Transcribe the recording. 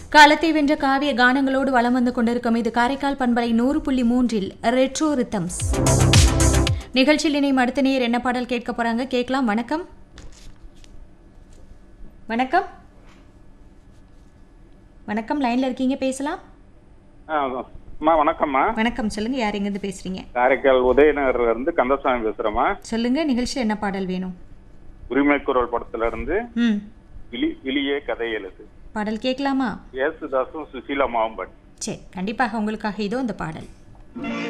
காலத்தை வென்ற காவிய கானங்களோடு வலம் வந்து கொண்டிருக்கும் இது காரைக்கால் பண்பலை நூறு புள்ளி மூன்றில் ரெட்ரோ ரித்தம்ஸ் நிகழ்ச்சியில் இணையும் அடுத்த நேர் என்ன பாடல் கேட்க போறாங்க கேட்கலாம் வணக்கம் வணக்கம் வணக்கம் லைன்ல இருக்கீங்க பேசலாம் ஆ, அம்மா வணக்கம்மா வணக்கம் சொல்லுங்க யார் எங்கிருந்து பேசுறீங்க காரைக்கால் உதயநகர்ல இருந்து கந்தசாமி பேசுறேம்மா சொல்லுங்க நிகழ்ச்சியில் என்ன பாடல் வேணும் உரிமை குரல் படத்துல இருந்து ம் விழி விழியே கதை எழுது பாடல் கேட்கலாமா ஏசுதாசும் சுசீலா மாவம்பட் சரி கண்டிப்பாக உங்களுக்காக இதோ இந்த பாடல்